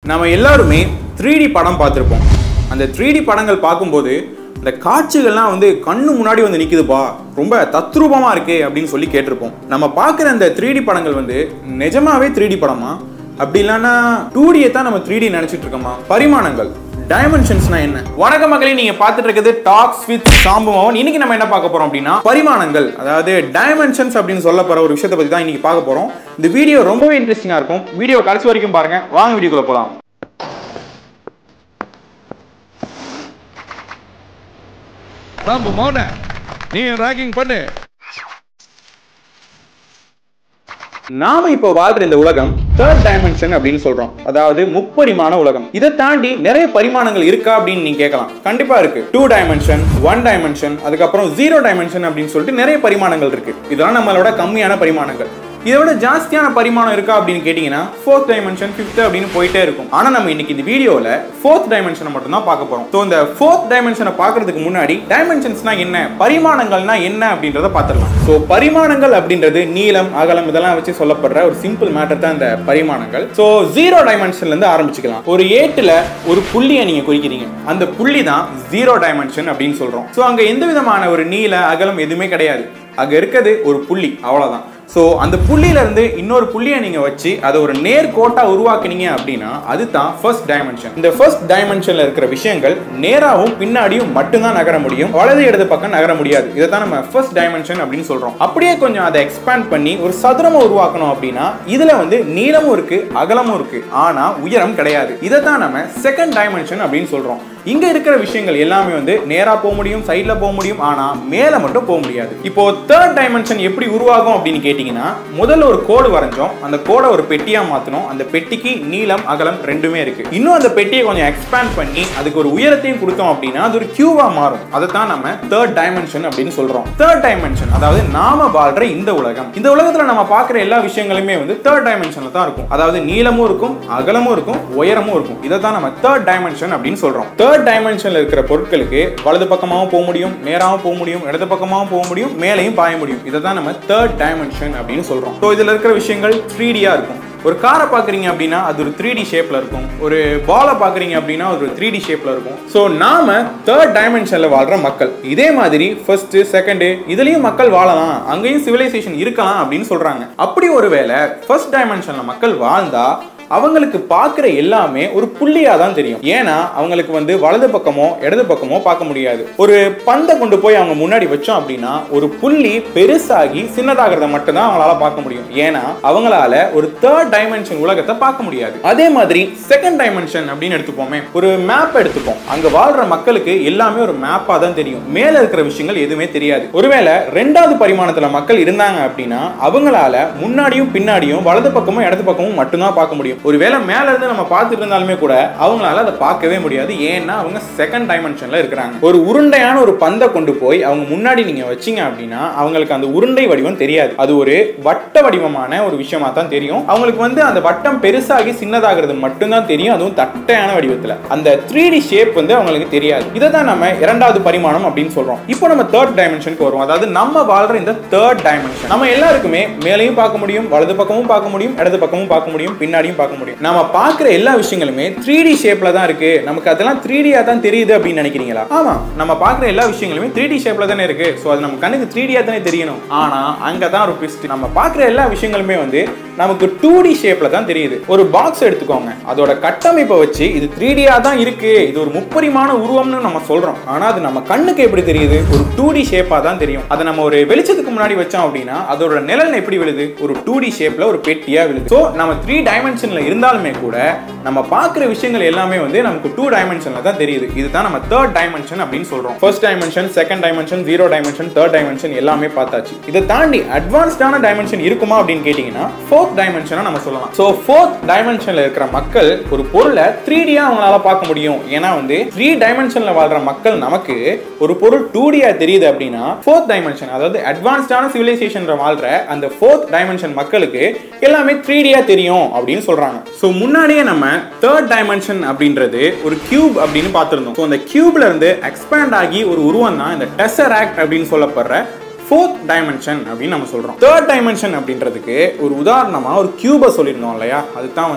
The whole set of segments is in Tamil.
நம்ம எல்லாருமே த்ரீ டி படம் பார்த்துருப்போம் அந்த த்ரீ டி படங்கள் பார்க்கும்போது இந்த காட்சிகள்லாம் வந்து கண்ணு முன்னாடி வந்து நிற்குதுப்பா ரொம்ப தத்ரூபமாக இருக்கே அப்படின்னு சொல்லி கேட்டிருப்போம் நம்ம பார்க்குற அந்த த்ரீ டி படங்கள் வந்து நிஜமாவே த்ரீ டி படமா அப்படி இல்லைன்னா டூ டியை தான் நம்ம த்ரீ டி நினச்சிட்டு இருக்கோமா பரிமாணங்கள் டைமென்ஷன்ஸ்னா என்ன வணக்க மக்களே நீங்க பார்த்துட்டு இருக்கிறது டாக்ஸ் வித் சாம்புமோகன் இன்னைக்கு நம்ம என்ன பார்க்க போறோம் அப்படின்னா பரிமாணங்கள் அதாவது டைமென்ஷன்ஸ் அப்படின்னு சொல்ல போற ஒரு விஷயத்தை பத்தி தான் இன்னைக்கு பார்க்க போறோம் இந்த வீடியோ ரொம்பவே இன்ட்ரெஸ்டிங்கா இருக்கும் வீடியோ கடைசி வரைக்கும் பாருங்க வாங்க வீடியோக்குள்ள போலாம் சாம்பு மௌன நீ ராக்கிங் பண்ணு நாம இப்போ வாழ்ற இந்த உலகம் தேர்ட் டைமென்ஷன் அப்படின்னு சொல்றோம் அதாவது முப்பரிமாண உலகம் இதை தாண்டி நிறைய பரிமாணங்கள் இருக்கா அப்படின்னு நீங்க கேட்கலாம் கண்டிப்பா இருக்கு டூ டைமென்ஷன் ஒன் டைமென்ஷன் அதுக்கப்புறம் ஜீரோ டைமென்ஷன் அப்படின்னு சொல்லிட்டு நிறைய பரிமாணங்கள் இருக்கு இதெல்லாம் நம்மளோட கம்மியான பரிமாணங்கள் இதை விட ஜாஸ்தியான பரிமாணம் இருக்கா அப்படின்னு கேட்டீங்கன்னா ஃபோர்த் டைமென்ஷன் ஃபிஃப்த் அப்படின்னு போயிட்டே இருக்கும் ஆனா நம்ம இன்னைக்கு இந்த வீடியோல ஃபோர்த் டைமென்ஷனை மட்டும் தான் பார்க்க போறோம் ஸோ இந்த ஃபோர்த் டைமென்ஷனை பார்க்கறதுக்கு முன்னாடி டைமென்ஷன்ஸ்னா என்ன பரிமாணங்கள்னா என்ன அப்படின்றத பார்த்துடலாம் ஸோ பரிமாணங்கள் அப்படின்றது நீளம் அகலம் இதெல்லாம் வச்சு சொல்லப்படுற ஒரு சிம்பிள் மேட்டர் தான் இந்த பரிமாணங்கள் ஸோ ஜீரோ டைமென்ஷன்ல இருந்து ஆரம்பிச்சுக்கலாம் ஒரு ஏட்டுல ஒரு புள்ளியை நீங்க குறிக்கிறீங்க அந்த புள்ளி தான் ஜீரோ டைமென்ஷன் அப்படின்னு சொல்றோம் ஸோ அங்க எந்த விதமான ஒரு நீள அகலம் எதுவுமே கிடையாது அங்க இருக்கிறது ஒரு புள்ளி அவ்வளவுதான் ஸோ அந்த புள்ளியில இருந்து இன்னொரு புள்ளியை நீங்க வச்சு அதை ஒரு நேர் கோட்டா உருவாக்குனீங்க அப்படின்னா அதுதான் ஃபர்ஸ்ட் டைமென்ஷன் இந்த ஃபர்ஸ்ட் டைமென்ஷன்ல இருக்கிற விஷயங்கள் நேராவும் பின்னாடியும் மட்டும்தான் நகர முடியும் வலது இடது பக்கம் நகர முடியாது இதை தான் நம்ம ஃபர்ஸ்ட் டைமென்ஷன் அப்படின்னு சொல்றோம் அப்படியே கொஞ்சம் அதை எக்ஸ்பேண்ட் பண்ணி ஒரு சதுரமா உருவாக்கணும் அப்படின்னா இதுல வந்து நீளமும் இருக்கு அகலமும் இருக்கு ஆனா உயரம் கிடையாது இதை தான் நம்ம செகண்ட் டைமென்ஷன் அப்படின்னு சொல்றோம் இங்க இருக்கிற விஷயங்கள் எல்லாமே வந்து நேரா போக முடியும் சைட்ல போக முடியும் ஆனா மேல மட்டும் போக முடியாது இப்போ தேர்ட் டைமென்ஷன் எப்படி உருவாகும் அப்படின்னு கேட்டீங்கன்னா முதல்ல ஒரு கோடு வரைஞ்சோம் அந்த கோடை ஒரு பெட்டியா மாத்தணும் அந்த பெட்டிக்கு நீளம் அகலம் ரெண்டுமே இருக்கு இன்னும் அந்த பெட்டியை கொஞ்சம் எக்ஸ்பேண்ட் பண்ணி அதுக்கு ஒரு உயரத்தையும் கொடுத்தோம் அப்படின்னா அது ஒரு கியூவா மாறும் அதை தான் நம்ம தேர்ட் டைமென்ஷன் அப்படின்னு சொல்றோம் தேர்ட் டைமென்ஷன் அதாவது நாம வாழ்ற இந்த உலகம் இந்த உலகத்துல நம்ம பார்க்குற எல்லா விஷயங்களுமே வந்து தேர்ட் டைமென்ஷன்ல தான் இருக்கும் அதாவது நீளமும் இருக்கும் அகலமும் இருக்கும் உயரமும் இருக்கும் இதை தான் நம்ம தேர்ட் டைமென்ஷன் அப்படின்னு சொல்றோம் தேர்ட் டைமென்ஷன்ல இருக்கிற பொருட்களுக்கு வலது பக்கமாகவும் போக முடியும் நேராகவும் போக முடியும் இடது பக்கமாகவும் போக முடியும் மேலையும் பாய முடியும் இதை தான் நம்ம தேர்ட் டைமென்ஷன் அப்படின்னு சொல்றோம் ஸோ இதுல இருக்கிற விஷயங்கள் த்ரீ டியா இருக்கும் ஒரு காரை பார்க்குறீங்க அப்படின்னா அது ஒரு த்ரீ டி ஷேப்பில் இருக்கும் ஒரு பாலை பார்க்குறீங்க அப்படின்னா அது ஒரு த்ரீ டி ஷேப்பில் இருக்கும் ஸோ நாம தேர்ட் டைமென்ஷனில் வாழ்கிற மக்கள் இதே மாதிரி ஃபர்ஸ்ட் செகண்டு இதுலேயும் மக்கள் வாழலாம் அங்கேயும் சிவிலைசேஷன் இருக்கலாம் அப்படின்னு சொல்கிறாங்க அப்படி ஒருவேளை ஃபர்ஸ்ட் டைமென்ஷனில் மக்கள் வாழ்ந்தா அவங்களுக்கு பார்க்குற எல்லாமே ஒரு புள்ளியாக தான் தெரியும் ஏன்னா அவங்களுக்கு வந்து வலது பக்கமோ இடது பக்கமோ பார்க்க முடியாது ஒரு பந்தை கொண்டு போய் அவங்க முன்னாடி வச்சோம் அப்படின்னா ஒரு புள்ளி பெருசாகி சின்னதாகிறத மட்டும்தான் அவங்களால பார்க்க முடியும் ஏன்னா அவங்களால ஒரு தேர்ட் டைமென்ஷன் உலகத்தை பார்க்க முடியாது அதே மாதிரி செகண்ட் டைமென்ஷன் அப்படின்னு எடுத்துப்போமே ஒரு மேப் எடுத்துப்போம் அங்க வாழ்ற மக்களுக்கு எல்லாமே ஒரு மேப்பா தான் தெரியும் மேல இருக்கிற விஷயங்கள் எதுவுமே தெரியாது ஒருவேளை ரெண்டாவது பரிமாணத்துல மக்கள் இருந்தாங்க அப்படின்னா அவங்களால முன்னாடியும் பின்னாடியும் வலது பக்கமும் இடது பக்கமும் மட்டும்தான் பார்க்க முடியும் ஒருவேளை மேல இருந்து நம்ம பார்த்துட்டு இருந்தாலுமே கூட அவங்களால அதை பார்க்கவே முடியாது ஏன்னா அவங்க செகண்ட் டைமென்ஷன்ல இருக்கிறாங்க ஒரு உருண்டையான ஒரு பந்தை கொண்டு போய் அவங்க முன்னாடி நீங்க வச்சீங்க அப்படின்னா அவங்களுக்கு அந்த உருண்டை வடிவம் தெரியாது அது ஒரு வட்ட வடிவமான ஒரு விஷயமா தான் தெரியும் அவங்களுக்கு வந்து அந்த வட்டம் பெருசாகி சின்னதாகிறது மட்டும்தான் தெரியும் அதுவும் தட்டையான வடிவத்துல அந்த த்ரீ டி ஷேப் வந்து அவங்களுக்கு தெரியாது இதை தான் நம்ம இரண்டாவது பரிமாணம் அப்படின்னு சொல்றோம் இப்போ நம்ம தேர்ட் டைமென்ஷனுக்கு வருவோம் அதாவது நம்ம வாழ்ற இந்த தேர்ட் டைமென்ஷன் நம்ம எல்லாருக்குமே மேலையும் பார்க்க முடியும் வலது பக்கமும் பார்க்க முடியும் இடது பக்கமும் பார்க்க முடியும் பின்னாடியும் பார்க்க முடியும் நம்ம பார்க்குற எல்லா விஷயங்களுமே த்ரீ டி ஷேப்ல தான் இருக்கு நமக்கு அதெல்லாம் த்ரீ டியா தான் தெரியுது அப்படின்னு நினைக்கிறீங்களா ஆமா நம்ம பார்க்குற எல்லா விஷயங்களுமே த்ரீ டி ஷேப்ல தானே இருக்கு ஸோ அது நம்ம கண்ணுக்கு த்ரீ டியா தானே தெரியணும் ஆனா அங்க தான் ஒரு ட்விஸ்ட் நம்ம பார்க்குற எல்லா விஷயங்களுமே வந்து நமக்கு டூ டி ஷேப்ல தான் தெரியுது ஒரு பாக்ஸ் எடுத்துக்கோங்க அதோட கட்டமைப்பை வச்சு இது த்ரீ டியா தான் இருக்கு இது ஒரு முப்பரிமாண உருவம்னு நம்ம சொல்றோம் ஆனா அது நம்ம கண்ணுக்கு எப்படி தெரியுது ஒரு டூ டி ஷேப்பா தான் தெரியும் அதை நம்ம ஒரு வெளிச்சத்துக்கு முன்னாடி வச்சோம் அப்படின்னா அதோட நிழல் எப்படி விழுது ஒரு டூ டி ஷேப்ல ஒரு பெட்டியா விழுது ஸோ நம்ம த்ரீ டைமென்ஷன்ல இருந்தாலுமே கூட நம்ம பார்க்குற விஷயங்கள் எல்லாமே வந்து நமக்கு டூ டைமென்ஷன்ல தான் தெரியுது இதுதான் நம்ம தேர்ட் டைமென்ஷன் அப்படின்னு சொல்றோம் first dimension second dimension zero dimension third dimension எல்லாமே பார்த்தாச்சு இதை தாண்டி அட்வான்ஸ்டான டைமென்ஷன் இருக்குமா அப்படின்னு கேட்டீங்கன்னா ஃபோர்த் டைமென்ஷனை நம்ம சொல்லலாம் ஸோ ஃபோர்த் டைமென்ஷன்ல இருக்கிற மக்கள் ஒரு பொருளை த்ரீ டியா அவங்களால பார்க்க முடியும் ஏன்னா வந்து த்ரீ டைமென்ஷன்ல வாழ்ற மக்கள் நமக்கு ஒரு பொருள் டூ டியா தெரியுது அப்படின்னா ஃபோர்த் டைமென்ஷன் அதாவது அட்வான்ஸ்டான சிவிலைசேஷன் வாழ்ற அந்த ஃபோர்த் டைமென்ஷன் மக்களுக்கு எல்லாமே த்ரீ டியா தெரியும் அப்படின்னு சொல்றாங்க ஸோ முன்னாடியே நம்ம தேர்ட் டைமென்ஷன் அப்படின்றது ஒரு கியூப் அப்படின்னு பார்த்துருந்தோம் ஸோ அந்த கியூப்ல இருந்து எக்ஸ்பேண்ட் ஆகி ஒரு உருவம் தான் இந்த டெசர் ஆக்ட் அப்படின்னு சொல்லப்படுற ஃபோர்த் டைமென்ஷன் அப்படின்னு நம்ம சொல்றோம் தேர்ட் டைமென்ஷன் அப்படின்றதுக்கு ஒரு உதாரணமா ஒரு கியூபை சொல்லியிருந்தோம் இல்லையா அதுதான் வந்து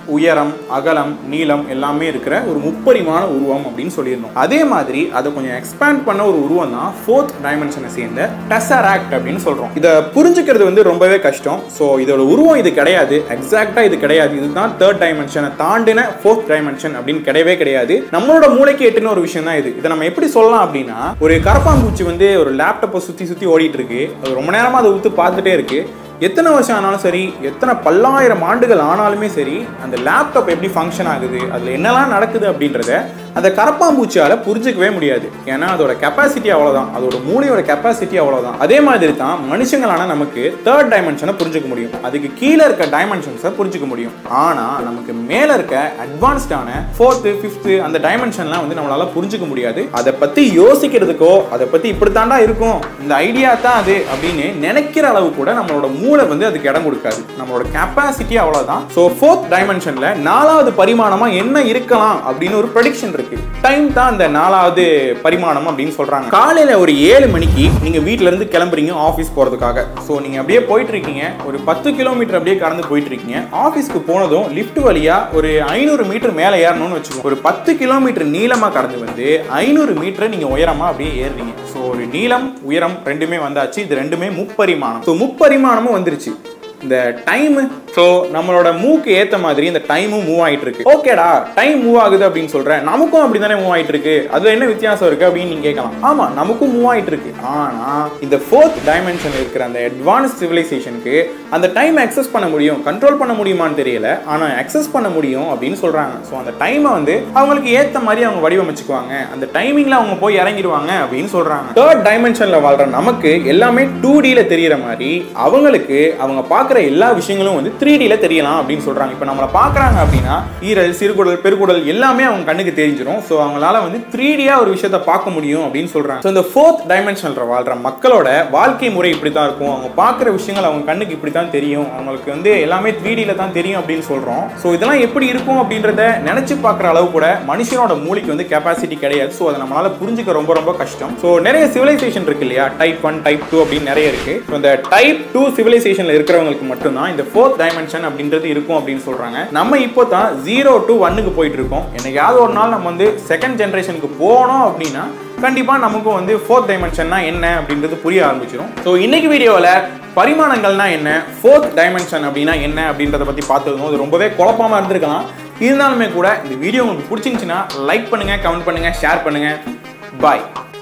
உயரம் அகலம் நீளம் எல்லாமே இருக்கிற ஒரு முப்பரிமாண உருவம் அப்படின்னு சொல்லியிருந்தோம் அதே மாதிரி அதை கொஞ்சம் எக்ஸ்பேண்ட் பண்ண ஒரு உருவம் தான் ஃபோர்த் டைமென்ஷனை சேர்ந்த டெசராக்ட் அப்படின்னு சொல்றோம் இதை புரிஞ்சுக்கிறது வந்து ரொம்பவே கஷ்டம் ஸோ இதோட உருவம் இது கிடையாது எக்ஸாக்டா இது கிடையாது இதுதான் தேர்ட் டைமென்ஷனை தாண்டின ஃபோர்த் டைமென்ஷன் அப்படின்னு கிடையவே கிடையாது நம்மளோட மூளைக்கு எட்டுன ஒரு விஷயம் தான் இது இதை நம்ம எப்படி சொல்லலாம் அப்படின்னா ஒரு கரப்பாம்பூச்சி வந்து ஒரு லேப்டாப்பை சுத்தி சுத்தி ஓடிட்டு இருக்கு அது ரொம்ப நேரமா அதை உத்து பார்த்துட்டே இருக்கு எத்தனை வருஷம் ஆனாலும் சரி எத்தனை பல்லாயிரம் ஆண்டுகள் ஆனாலுமே சரி அந்த லேப்டாப் எப்படி ஃபங்க்ஷன் ஆகுது அதில் என்னெல்லாம் நடக்குது அப்படின்றத அந்த கரப்பாம்பூச்சியால் புரிஞ்சிக்கவே முடியாது ஏன்னா அதோட கெப்பாசிட்டி அவ்வளோதான் அதோட மூளையோட கெப்பாசிட்டி அவ்வளோதான் அதே மாதிரி தான் மனுஷங்களான நமக்கு தேர்ட் டைமென்ஷனை புரிஞ்சுக்க முடியும் அதுக்கு கீழே இருக்க டைமென்ஷன்ஸை புரிஞ்சுக்க முடியும் ஆனால் நமக்கு மேலே இருக்க அட்வான்ஸ்டான ஃபோர்த்து ஃபிஃப்த்து அந்த டைமென்ஷன்லாம் வந்து நம்மளால புரிஞ்சுக்க முடியாது அதை பற்றி யோசிக்கிறதுக்கோ அதை பற்றி இப்படித்தாண்டா இருக்கும் இந்த ஐடியா தான் அது அப்படின்னு நினைக்கிற அளவு கூட நம்மளோட மூளை வந்து அதுக்கு இடம் கொடுக்காது நம்மளோட கெப்பாசிட்டி அவ்வளவுதான் ஸோ ஃபோர்த் டைமென்ஷன்ல நாலாவது பரிமாணமா என்ன இருக்கலாம் அப்படின்னு ஒரு ப்ரெடிக்ஷன் இருக்கு டைம் தான் அந்த நாலாவது பரிமாணம் அப்படின்னு சொல்றாங்க காலையில ஒரு ஏழு மணிக்கு நீங்க வீட்ல இருந்து கிளம்புறீங்க ஆஃபீஸ் போறதுக்காக ஸோ நீங்க அப்படியே போயிட்டு இருக்கீங்க ஒரு பத்து கிலோமீட்டர் அப்படியே கடந்து போயிட்டு இருக்கீங்க ஆஃபீஸ்க்கு போனதும் லிஃப்ட் வழியா ஒரு ஐநூறு மீட்டர் மேலே ஏறணும்னு வச்சுக்கோங்க ஒரு பத்து கிலோமீட்டர் நீளமா கடந்து வந்து ஐநூறு மீட்டர் நீங்க உயரமா அப்படியே ஏறுறீங்க ஸோ ஒரு நீளம் உயரம் ரெண்டுமே வந்தாச்சு இது ரெண்டுமே முப்பரிமாணம் ஸோ முப்பரிமாணமும் வந்துருச்சு இந்த டைம் ஸோ நம்மளோட மூக்கு ஏத்த மாதிரி இந்த டைமும் மூவ் ஆயிட்டு இருக்கு ஓகேடா டைம் மூவ் ஆகுது அப்படின்னு சொல்றேன் நமக்கும் அப்படி தானே மூவ் ஆயிட்டு இருக்கு அதுல என்ன வித்தியாசம் இருக்கு அப்படின்னு நீங்க கேட்கலாம் ஆமா நமக்கும் மூவ் ஆயிட்டு இருக்கு ஆனா இந்த ஃபோர்த் டைமென்ஷன் இருக்கிற அந்த அட்வான்ஸ் சிவிலைசேஷனுக்கு அந்த டைம் அக்சஸ் பண்ண முடியும் கண்ட்ரோல் பண்ண முடியுமான்னு தெரியல ஆனா அக்சஸ் பண்ண முடியும் அப்படின்னு சொல்றாங்க ஸோ அந்த டைமை வந்து அவங்களுக்கு ஏத்த மாதிரி அவங்க வடிவமைச்சுக்குவாங்க அந்த டைமிங்ல அவங்க போய் இறங்கிடுவாங்க அப்படின்னு சொல்றாங்க தேர்ட் டைமென்ஷன்ல வாழ்ற நமக்கு எல்லாமே டூ டில தெரியற மாதிரி அவங்களுக்கு அவங்க பார்க்குற எல்லா விஷயங்களும் வந்து த்ரீ டில தெரியலாம் அப்படின்னு சொல்றாங்க இப்போ நம்மளை பார்க்குறாங்க அப்படின்னா ஈரல் சிறுகுடல் பெருகுடல் எல்லாமே அவங்க கண்ணுக்கு தெரிஞ்சிடும் ஸோ அவங்களால வந்து த்ரீ டியா ஒரு விஷயத்த பார்க்க முடியும் அப்படின்னு சொல்றாங்க ஸோ இந்த ஃபோர்த் டைமென்ஷன்ல வாழ்ற மக்களோட வாழ்க்கை முறை இப்படி தான் இருக்கும் அவங்க பார்க்குற விஷயங்கள் அவங்க கண்ணுக்கு இப்படி தான் தெரியும் அவங்களுக்கு வந்து எல்லாமே த்ரீ டில தான் தெரியும் அப்படின்னு சொல்றோம் ஸோ இதெல்லாம் எப்படி இருக்கும் அப்படின்றத நினைச்சு பார்க்குற அளவு கூட மனுஷனோட மூளைக்கு வந்து கெப்பாசிட்டி கிடையாது ஸோ அதை நம்மளால புரிஞ்சுக்க ரொம்ப ரொம்ப கஷ்டம் ஸோ நிறைய சிவிலைசேஷன் இருக்கு இல்லையா டைப் ஒன் டைப் டூ அப்படின்னு நிறைய இருக்கு ஸோ இந்த டைப் டூ சிவிலைசேஷன்ல இருக்கிறவங்களுக்கு மட்டும்தான் இந்த ஃபோர்த் டைமென்ஷன் அப்படின்றது இருக்கும் அப்படின்னு சொல்றாங்க நம்ம இப்போ தான் ஜீரோ டு ஒன்னுக்கு போயிட்டு இருக்கோம் என்னைக்காவது ஒரு நாள் நம்ம வந்து செகண்ட் ஜென்ரேஷனுக்கு போனோம் அப்படின்னா கண்டிப்பாக நமக்கும் வந்து ஃபோர்த் டைமென்ஷன்னா என்ன அப்படின்றது புரிய ஆரம்பிச்சிடும் ஸோ இன்னைக்கு வீடியோவில் பரிமாணங்கள்னா என்ன ஃபோர்த் டைமென்ஷன் அப்படின்னா என்ன அப்படின்றத பற்றி பார்த்துருந்தோம் அது ரொம்பவே குழப்பமாக இருந்திருக்கலாம் இருந்தாலுமே கூட இந்த வீடியோ உங்களுக்கு பிடிச்சிருந்துச்சுன்னா லைக் பண்ணுங்கள் கமெண்ட் பண்ணுங்கள் ஷேர் பண்ணுங்கள் பாய்